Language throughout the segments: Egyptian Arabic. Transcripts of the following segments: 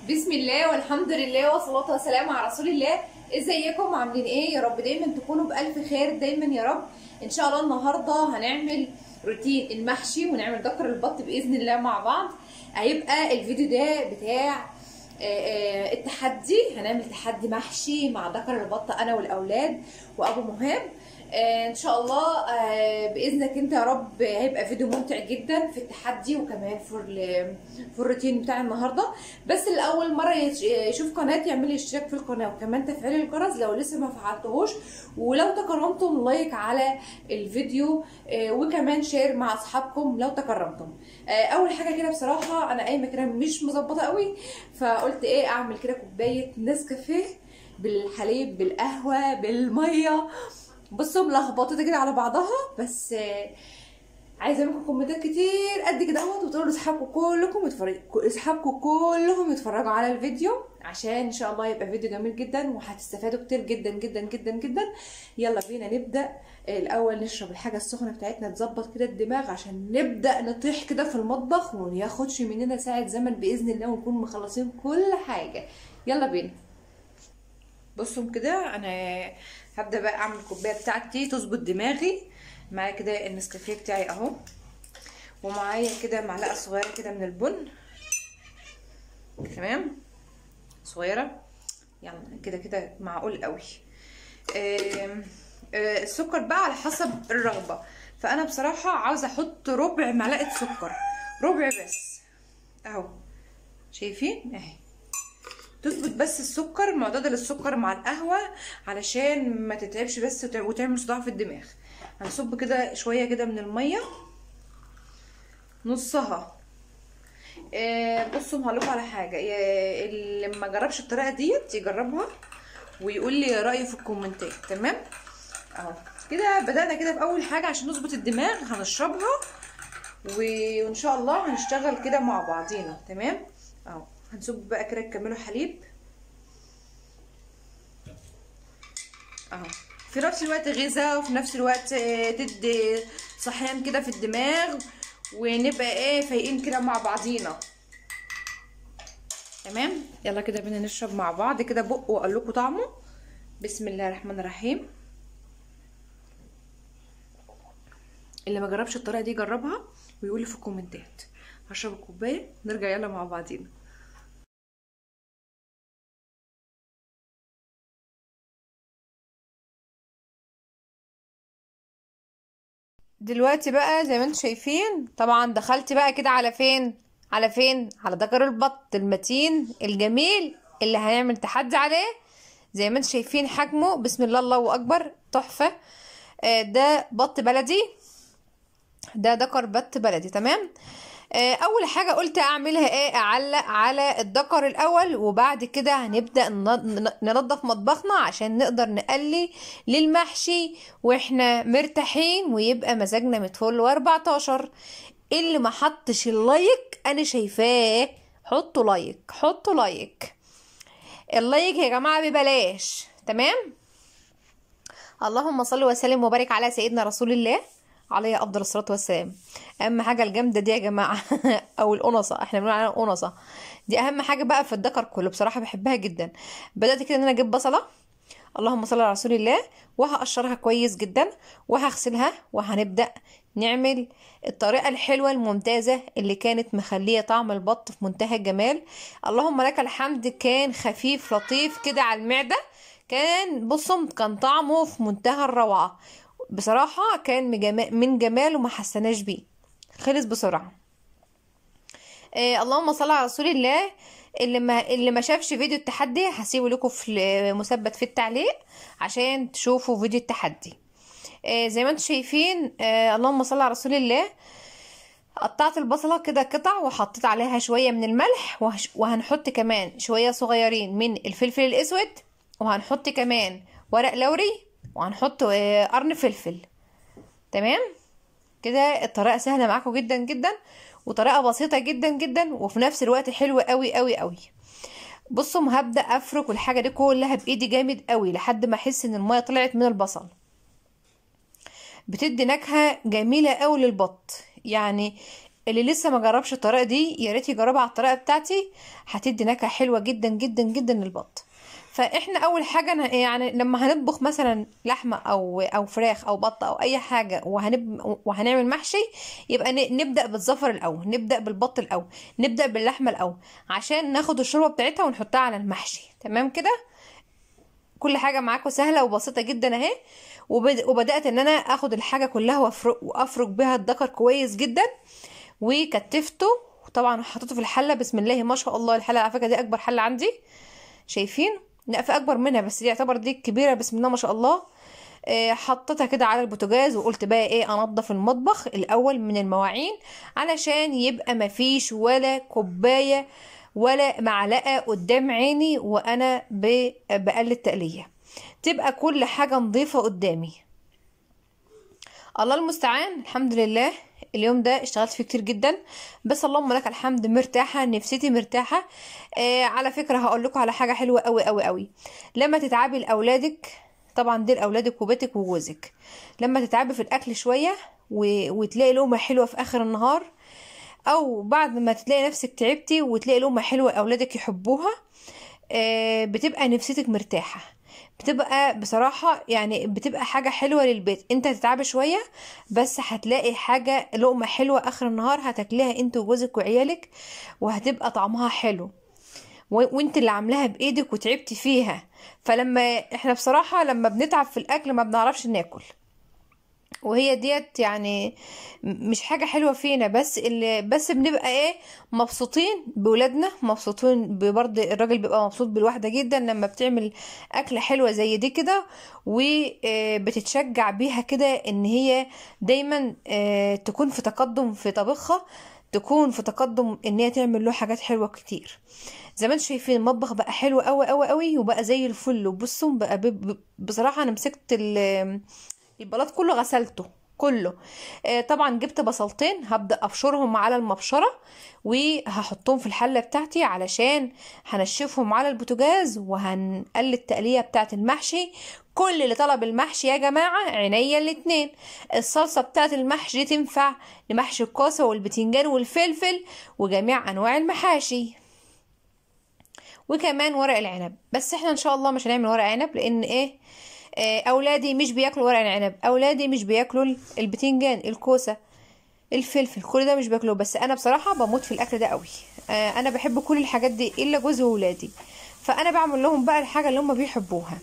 بسم الله والحمد لله والصلاة والسلام على رسول الله ازيكم عاملين ايه يا رب دايما تكونوا بألف خير دايما يا رب ان شاء الله النهاردة هنعمل روتين المحشي ونعمل دكر البط بإذن الله مع بعض هيبقى الفيديو ده بتاع آه، آه، التحدي هنعمل تحدي محشي مع دكر البط انا والاولاد وابو مهاب آه، ان شاء الله آه، باذنك انت يا رب هيبقى فيديو ممتع جدا في التحدي وكمان في ال- في الروتين بتاع النهارده بس الاول مره يش- يشوف قناتي يعمل لي اشتراك في القناه وكمان تفعيل الجرس لو لسه ما فعلتهوش ولو تكرمتم لايك على الفيديو آه، وكمان شير مع اصحابكم لو تكرمتم آه، اول حاجه كده بصراحه انا قايمه كده مش مظبطه قوي فقلت ايه اعمل كده كوبايه نسكافيه بالحليب بالقهوه بالميه بصوا ملخبطه كده على بعضها بس آه، عايزه منكم كومنتات كتير قد كده اهوت وتقولوا لاصحابكم كلكم يتفرجوا اصحابكم كلهم يتفرجوا على الفيديو عشان ان شاء الله يبقى فيديو جميل جدا وهتستفادوا كتير جدا جدا جدا جدا يلا بينا نبدا الاول نشرب الحاجه السخنه بتاعتنا تظبط كده الدماغ عشان نبدا نطيح كده في المطبخ وما ياخدش مننا ساعه زمن باذن الله ونكون مخلصين كل حاجه يلا بينا بصوا كده انا هبدا بقى اعمل الكوبايه بتاعتي تظبط دماغي معايا كده النسكافيه بتاعي اهو ومعايا كده معلقه صغيره كده من البن تمام صغيره يلا كده كده معقول قوي آم، آه، السكر بقى على حسب الرغبه فانا بصراحه عاوزه احط ربع معلقه سكر ربع بس اهو شايفين اهي تظبط بس السكر معدل السكر مع القهوه علشان ما تتعبش بس وتع- وتعمل صداع في الدماغ هنصب كده شويه كده من الميه نصها آه بصوا هقولكوا على حاجه يا- اللي ما جربش الطريقه ديت يجربها ويقول لي رايه في الكومنتات تمام اهو كده بدانا كده باول حاجه عشان نظبط الدماغ هنشربها و- وان شاء الله هنشتغل كده مع بعضينا تمام اهو هنصب بقى كده نكمله حليب اهو في نفس الوقت غذاء وفي نفس الوقت آه، تدي صحيان كده في الدماغ ونبقى ايه فايقين كده مع بعضينا تمام يلا كده بينا نشرب مع بعض كده بق واقول لكم طعمه بسم الله الرحمن الرحيم اللي ما جربش الطريقه دي جربها ويقول لي في الكومنتات هشرب الكوبايه نرجع يلا مع بعضينا دلوقتي بقى زي ما انتم شايفين طبعا دخلت بقى كده على فين على فين على ذكر البط المتين الجميل اللي هنعمل تحدي عليه زي ما انتم شايفين حجمه بسم الله الله اكبر تحفه آه، ده بط بلدي ده دكر بط بلدي تمام آه، اول حاجه قلت اعملها ايه اعلق على الدكر الاول وبعد كده هنبدا ن- ننظف مطبخنا عشان نقدر نقلي للمحشي واحنا مرتاحين ويبقى مزاجنا متفل و14 اللي ما حطش اللايك انا شايفاه حطوا لايك حطوا لايك اللايك يا جماعه ببلاش تمام اللهم صل وسلم وبارك على سيدنا رسول الله عليه افضل الصلاه والسلام اهم حاجه الجامده دي يا جماعه او القنصه احنا بنقول عليها قنصه دي اهم حاجه بقى في الدكر كله بصراحه بحبها جدا بدات كده ان انا اجيب بصله اللهم صل على رسول الله وهقشرها كويس جدا وهغسلها وهنبدا نعمل الطريقه الحلوه الممتازه اللي كانت مخليه طعم البط في منتهى الجمال اللهم لك الحمد كان خفيف لطيف كده على المعده كان بصوا كان طعمه في منتهى الروعه بصراحه كان مجما- من جماله ما حسناش بيه خلص بسرعه آه اللهم صل على رسول الله اللي ما اللي ما شافش فيديو التحدي هسيبه لكم في مثبت في التعليق عشان تشوفوا فيديو التحدي آه زي ما انتم شايفين آه اللهم صل على رسول الله قطعت البصلة كده قطع وحطيت عليها شوية من الملح وهش- وهنحط كمان شوية صغيرين من الفلفل الأسود وهنحط كمان ورق لوري وهنحط آه، قرن فلفل تمام كده الطريقة سهلة معاكم جدا جدا وطريقة بسيطة جدا جدا وفي نفس الوقت حلوة قوي قوي قوي بصوا هبدأ افرك الحاجة دي كلها بايدي جامد قوي لحد ما احس ان المية طلعت من البصل بتدي نكهة جميلة قوي للبط يعني اللي لسه ما جربش الطريقه دي يا ريت يجربها على الطريقه بتاعتي هتدي نكهه حلوه جدا جدا جدا للبط فاحنا اول حاجه ن- يعني لما هنطبخ مثلا لحمه او او فراخ او بط او اي حاجه وهنب وهنعمل محشي يبقى ن- نبدا بالزفر الاول نبدا بالبط الاول نبدا باللحمه الاول عشان ناخد الشوربه بتاعتها ونحطها على المحشي تمام كده كل حاجه معاكم سهله وبسيطه جدا اهي وبد- وبدات ان انا اخد الحاجه كلها وافرك وافرك بيها الدكر كويس جدا وكتفته وطبعا حطيته في الحله بسم الله ما شاء الله الحله على فكره دي اكبر حله عندي شايفين لا في اكبر منها بس دي يعتبر دي كبيره بسم الله ما شاء الله آه، حطيتها كده على البوتاجاز وقلت بقى ايه انضف المطبخ الاول من المواعين علشان يبقى مفيش ولا كوبايه ولا معلقه قدام عيني وانا ب- بقلي التقليه تبقى كل حاجه نظيفه قدامي الله المستعان الحمد لله اليوم ده اشتغلت فيه كتير جدا بس اللهم لك الحمد مرتاحه نفسيتي مرتاحه آه على فكره هقول لكم على حاجه حلوه قوي قوي قوي لما تتعبي لاولادك طبعا دي لاولادك وبيتك وجوزك لما تتعبي في الاكل شويه و... وتلاقي لقمه حلوه في اخر النهار او بعد ما تلاقي نفسك تعبتي وتلاقي لقمه حلوه اولادك يحبوها آه، بتبقى نفسيتك مرتاحة بتبقى بصراحة يعني بتبقى حاجة حلوة للبيت انت هتتعبي شوية بس هتلاقي حاجة لقمة حلوة اخر النهار هتاكليها انت وجوزك وعيالك وهتبقى طعمها حلو و- وانت اللي عاملاها بايدك وتعبتي فيها فلما احنا بصراحة لما بنتعب في الاكل ما بنعرفش ناكل وهي ديت يعني م- مش حاجة حلوة فينا بس اللي بس بنبقى ايه مبسوطين بولادنا مبسوطين برضه الراجل بيبقى مبسوط بالواحدة جدا لما بتعمل أكلة حلوة زي دي كده وبتتشجع بيها كده ان هي دايما آه، تكون في تقدم في طبخها تكون في تقدم ان هي تعمل له حاجات حلوة كتير زي ما انتم شايفين المطبخ بقى حلو قوي قوي قوي وبقى زي الفل وبصوا بقى ب- ب- بصراحة انا مسكت ال- البلاط كله غسلته كله آه، طبعا جبت بصلتين هبدأ ابشرهم على المبشرة وهحطهم في الحلة بتاعتي علشان هنشفهم على البوتاجاز وهنقلي التقلية بتاعت المحشي كل اللي طلب المحشي يا جماعة عينيا الاتنين الصلصة بتاعت المحشي دي تنفع لمحشي الكوسة والبتنجان والفلفل وجميع انواع المحاشي وكمان ورق العنب بس احنا ان شاء الله مش هنعمل ورق عنب لان ايه آه، اولادي مش بياكلوا ورق العنب اولادي مش بياكلوا ال- البتنجان الكوسه الفلفل كل ده مش باكله بس انا بصراحه بموت في الاكل ده قوي آه، انا بحب كل الحاجات دي الا جوزي وولادي فانا بعمل لهم بقى الحاجه اللي هم بيحبوها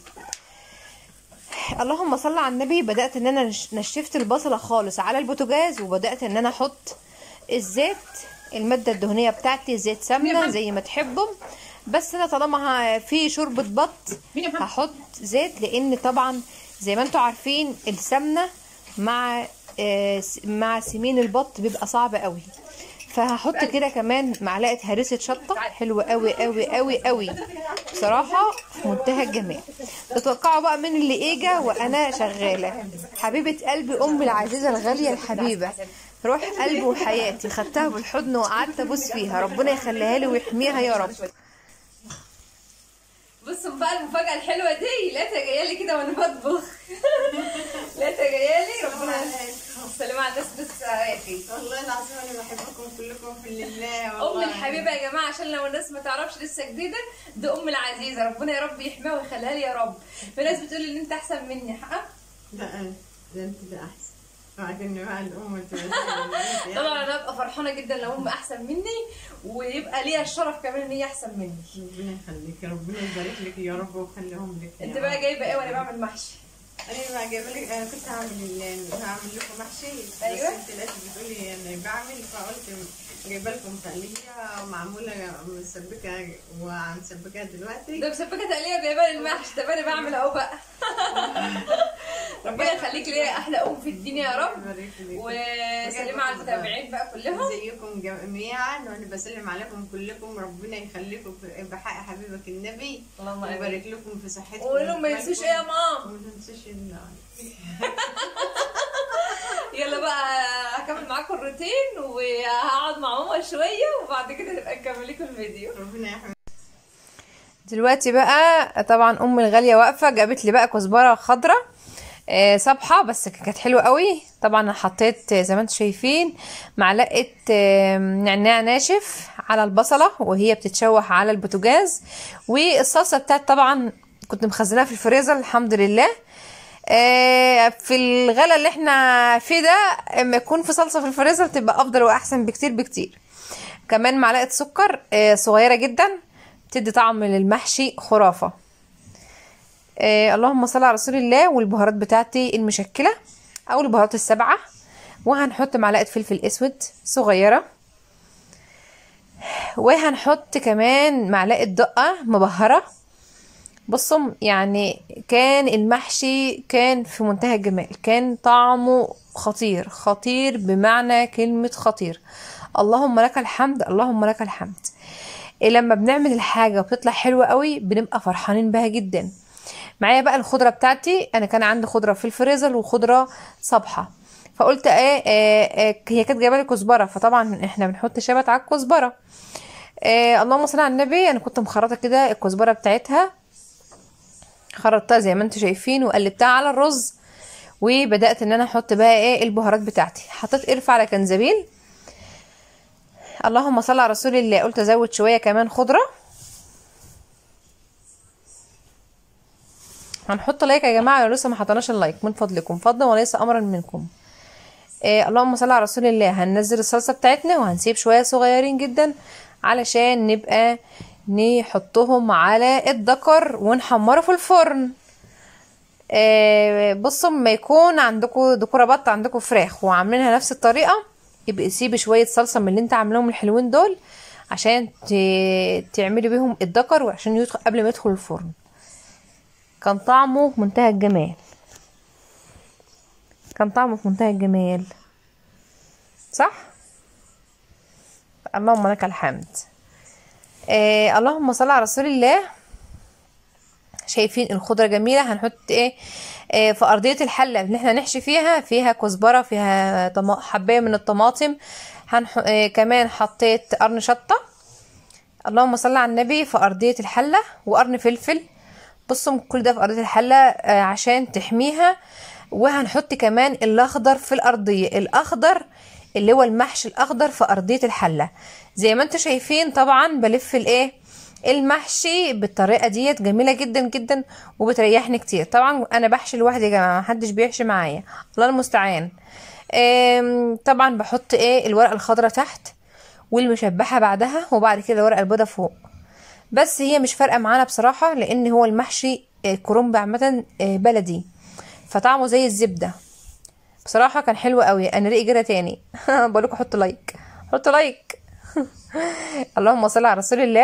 اللهم صل على النبي بدات ان انا نش- نشفت البصله خالص على البوتاجاز وبدات ان انا احط الزيت الماده الدهنيه بتاعتي زيت سمنه زي ما تحبوا بس انا طالما ه- في شوربه بط مين يا محمد؟ هحط زيت لان طبعا زي ما انتم عارفين السمنه مع آه، س- مع سمين البط بيبقى صعب قوي فهحط كده كمان معلقه هريسه شطه حلوه قوي قوي قوي قوي بصراحه في منتهى الجمال تتوقعوا بقى من اللي اجا وانا شغاله حبيبه قلبي امي العزيزه الغاليه الحبيبه روح قلبي وحياتي خدتها بالحضن وقعدت ابوس فيها ربنا يخليها لي ويحميها يا رب بصوا بقى المفاجأة الحلوة دي لقيتها جاية لي كده وانا بطبخ لقيتها جاية لي ربنا سلام على الناس بس يا اخي والله العظيم انا بحبكم كلكم في الله ام والله الحبيبة يا جماعة عشان لو الناس ما تعرفش لسه جديدة دي ام العزيزة ربنا يا رب يحميها ويخليها لي يا رب في ناس بتقول ان انت احسن مني حق ده انا ده انت ده احسن بعدين بقى الام طبعا انا ابقى فرحانة جدا لو ام احسن مني ويبقى ليها الشرف كمان ان هي احسن مني ربنا يخليك ربنا يبارك لك يا رب ويخليهم لك يا انت رب. بقى جايبة ايه وانا بعمل محشي انا بقى جايبه لك انا كنت هعمل ال- هعمل لكم محشي أيوة. بس انت لقيت بتقولي انا بعمل فقلت جايبه لكم تقليه معموله مسبكه وهنسبكها دلوقتي ده مسبكة تقلية جايبة لي المحشي طب انا بعمل اهو بقى ربنا يخليك ليا احلى ام في الدنيا يا رب يبارك لك. وسلام على المتابعين بقى كلهم ازيكم جميعا وانا بسلم عليكم كلكم ربنا يخليكم في- بحق حبيبك النبي اللهم آمين. ويبارك لكم في صحتكم وقول لهم ما ينسوش ايه يا مام وما تنسوش ال- يلا بقى هكمل معاكم الروتين وهقعد مع ماما شويه وبعد كده نبقى نكمل لكم الفيديو ربنا يحميكم دلوقتي بقى طبعا ام الغاليه واقفه جابت لي بقى كزبره خضراء آه، صبحة بس كانت حلوة قوي طبعا انا حطيت آه، زي ما انتم شايفين معلقة آه، نعناع ناشف على البصلة وهي بتتشوح على البوتاجاز والصلصة بتاعت طبعا كنت مخزناها في الفريزر الحمد لله آه، في الغلا اللي احنا فيه ده اما يكون في صلصة في الفريزر تبقى افضل واحسن بكتير بكتير كمان معلقة سكر آه، صغيرة جدا تدي طعم للمحشي خرافة آه اللهم صل على رسول الله والبهارات بتاعتي المشكلة او البهارات السبعة وهنحط معلقة فلفل اسود صغيرة وهنحط كمان معلقة دقة مبهرة بصوا يعني كان المحشي كان في منتهى الجمال كان طعمه خطير خطير بمعنى كلمة خطير اللهم لك الحمد اللهم لك الحمد إيه لما بنعمل الحاجة وبتطلع حلوة قوي بنبقى فرحانين بها جدا معايا بقى الخضرة بتاعتي انا كان عندي خضرة في الفريزر وخضرة صبحة فقلت ايه, إيه, إيه هي كانت جايبه لي كزبره فطبعا احنا بنحط شبت على الكزبره إيه اللهم صل على النبي انا كنت مخرطه كده الكزبره بتاعتها خرطتها زي ما انتم شايفين وقلبتها على الرز وبدات ان انا احط بقى ايه البهارات بتاعتي حطيت قرفه على كنزبيل اللهم صل على رسول الله قلت ازود شويه كمان خضره هنحط لايك يا جماعه لو لسه ما حطيناش اللايك من فضلكم فضلا وليس امرا منكم إيه اللهم صل على رسول الله هننزل الصلصه بتاعتنا وهنسيب شويه صغيرين جدا علشان نبقى نحطهم على الدكر ونحمره في الفرن إيه بصوا ما يكون عندكم دكوره بط عندكم فراخ وعاملينها نفس الطريقه يبقى سيبي شويه صلصه من اللي انت عاملاهم الحلوين دول عشان تعملي بيهم الدكر وعشان يدخل قبل ما يدخل الفرن كان طعمه في منتهى الجمال كان طعمه في منتهى الجمال صح اللهم لك الحمد آه اللهم صل على رسول الله شايفين الخضره جميله هنحط ايه آه في ارضيه الحله اللي احنا نحشي فيها فيها كزبره فيها طما... حبايه من الطماطم هنح... آه كمان حطيت قرن شطه اللهم صل على النبي في ارضيه الحله وقرن فلفل بصوا كل ده في ارضيه الحله آه عشان تحميها وهنحط كمان الاخضر في الارضيه الاخضر اللي هو المحشي الاخضر في ارضيه الحله زي ما انتم شايفين طبعا بلف الايه المحشي بالطريقه ديت جميله جدا جدا وبتريحني كتير طبعا انا بحشي لوحدي يا جماعه محدش بيحشي معايا الله المستعان طبعا بحط ايه الورقه الخضراء تحت والمشبحه بعدها وبعد كده الورقه البيضاء فوق بس هي مش فارقه معانا بصراحه لان هو المحشي كرنب عامه بلدي فطعمه زي الزبده بصراحه كان حلو قوي انا ريقي جرى تاني بقول لكم حطوا لايك حطوا لايك اللهم صل على رسول الله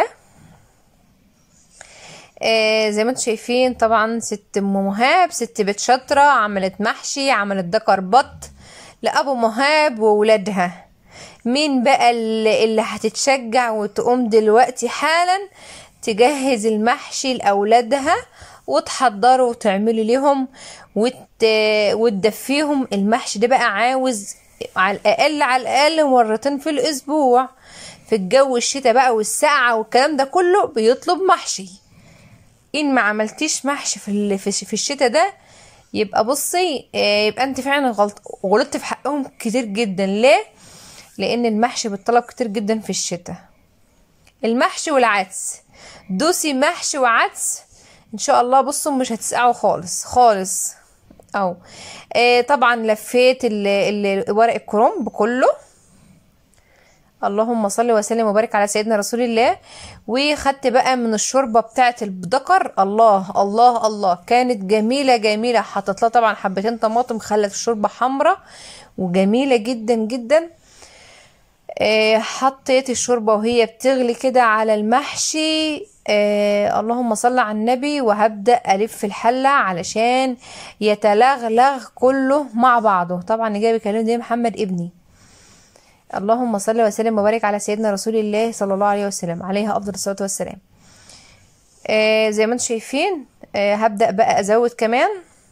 آه زي ما انتم شايفين طبعا ست ام مهاب ست بيت شاطره عملت محشي عملت دكر بط لابو مهاب وولادها مين بقى اللي, اللي هتتشجع وتقوم دلوقتي حالا تجهز المحشي لاولادها وتحضره وتعملي لهم وت... وتدفيهم المحشي ده بقى عاوز على الاقل على الاقل مرتين في الاسبوع في الجو الشتاء بقى والسقعه والكلام ده كله بيطلب محشي ان ما عملتيش محشي في في الشتاء ده يبقى بصي يبقى انت فعلا غلط غلطت في حقهم كتير جدا ليه لان المحشي بيطلب كتير جدا في الشتاء المحشي والعدس دوسي محشي وعدس ان شاء الله بصوا مش هتسقعوا خالص خالص او آه طبعا لفيت ورق الكرنب كله اللهم صل وسلم وبارك على سيدنا رسول الله وخدت بقى من الشوربه بتاعه الدكر الله الله الله كانت جميله جميله حطيت لها طبعا حبتين طماطم خلت الشوربه حمراء وجميله جدا جدا آه حطيت الشوربه وهي بتغلي كده على المحشي آه اللهم صل على النبي وهبدا الف الحله علشان يتلغلغ كله مع بعضه طبعا جاي بيكلمني ده محمد ابني اللهم صل وسلم وبارك على سيدنا رسول الله صلى الله عليه وسلم عليها افضل الصلاه والسلام آه زي ما انتم شايفين آه هبدا بقى ازود كمان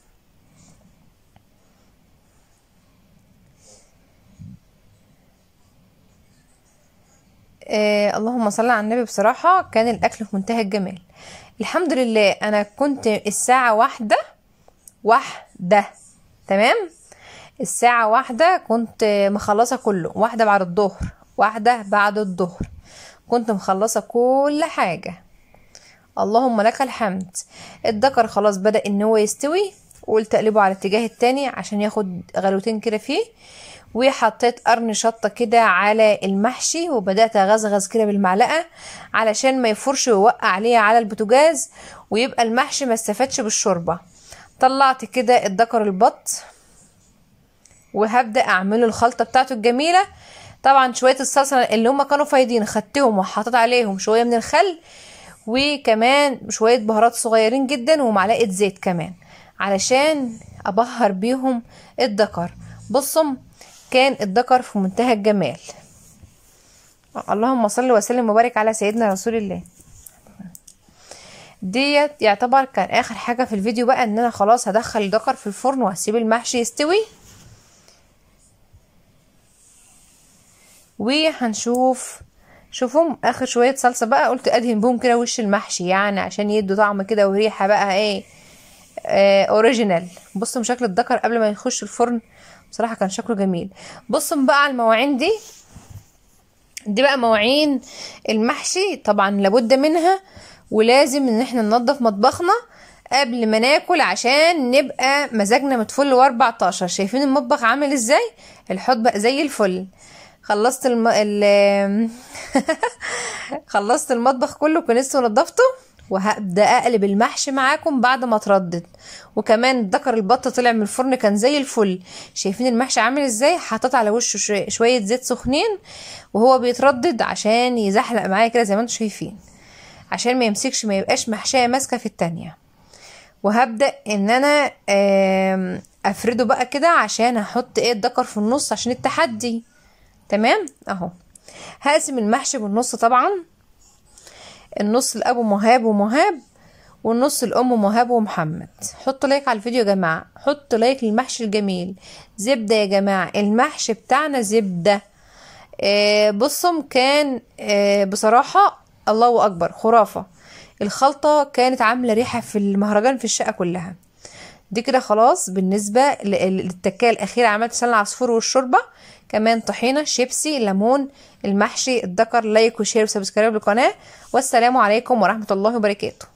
آه اللهم صل على النبي بصراحه كان الاكل في منتهى الجمال الحمد لله انا كنت الساعه واحدة واحدة تمام الساعة واحدة كنت مخلصة كله واحدة بعد الظهر واحدة بعد الظهر كنت مخلصة كل حاجة اللهم لك الحمد الدكر خلاص بدأ ان هو يستوي وقلت اقلبه على الاتجاه التاني عشان ياخد غلوتين كده فيه وحطيت قرن شطة كده على المحشي وبدأت أغزغز كده بالمعلقة علشان ما يفرش ويوقع عليه على البوتاجاز ويبقى المحشي ما استفادش بالشوربة طلعت كده الدكر البط وهبدأ أعمله الخلطة بتاعته الجميلة طبعا شوية الصلصة اللي هما كانوا فايضين خدتهم وحطيت عليهم شوية من الخل وكمان شوية بهارات صغيرين جدا ومعلقة زيت كمان علشان أبهر بيهم الدكر بصم كان الدكر في منتهى الجمال اللهم صل وسلم وبارك على سيدنا رسول الله ديت يعتبر كان اخر حاجة في الفيديو بقى ان انا خلاص هدخل الدكر في الفرن وهسيب المحشي يستوي وهنشوف شوفوا اخر شويه صلصه بقى قلت ادهن بهم كده وش المحشي يعني عشان يدوا طعم كده وريحه بقى ايه آه اوريجينال بصوا من شكل الدكر قبل ما يخش الفرن بصراحه كان شكله جميل بصوا بقى على المواعين دي دي بقى مواعين المحشي طبعا لابد منها ولازم ان احنا ننظف مطبخنا قبل ما ناكل عشان نبقى مزاجنا متفل و14 شايفين المطبخ عامل ازاي الحوض بقى زي الفل خلصت الم... ال... خلصت المطبخ كله كنسته ونضفته وهبدا اقلب المحشي معاكم بعد ما اتردد وكمان الدكر البط طلع من الفرن كان زي الفل شايفين المحشي عامل ازاي حطيت على وشه شوية, شويه زيت سخنين وهو بيتردد عشان يزحلق معايا كده زي ما انتم شايفين عشان ما يمسكش ما يبقاش محشيه ماسكه في التانية وهبدا ان انا افرده بقى كده عشان احط ايه الدكر في النص عشان التحدي تمام اهو هقسم المحشي بالنص طبعا النص لابو مهاب ومهاب والنص الام مهاب ومحمد حطوا لايك على الفيديو يا جماعه حطوا لايك للمحشي الجميل زبده يا جماعه المحشي بتاعنا زبده آه بصم كان آه بصراحه الله اكبر خرافه الخلطه كانت عامله ريحه في المهرجان في الشقه كلها دي كده خلاص بالنسبه للتكايه الاخيره عملت سلة عصفور والشوربه كمان طحينه شيبسي ليمون المحشي الدكر لايك وشير وسبسكرايب للقناه والسلام عليكم ورحمه الله وبركاته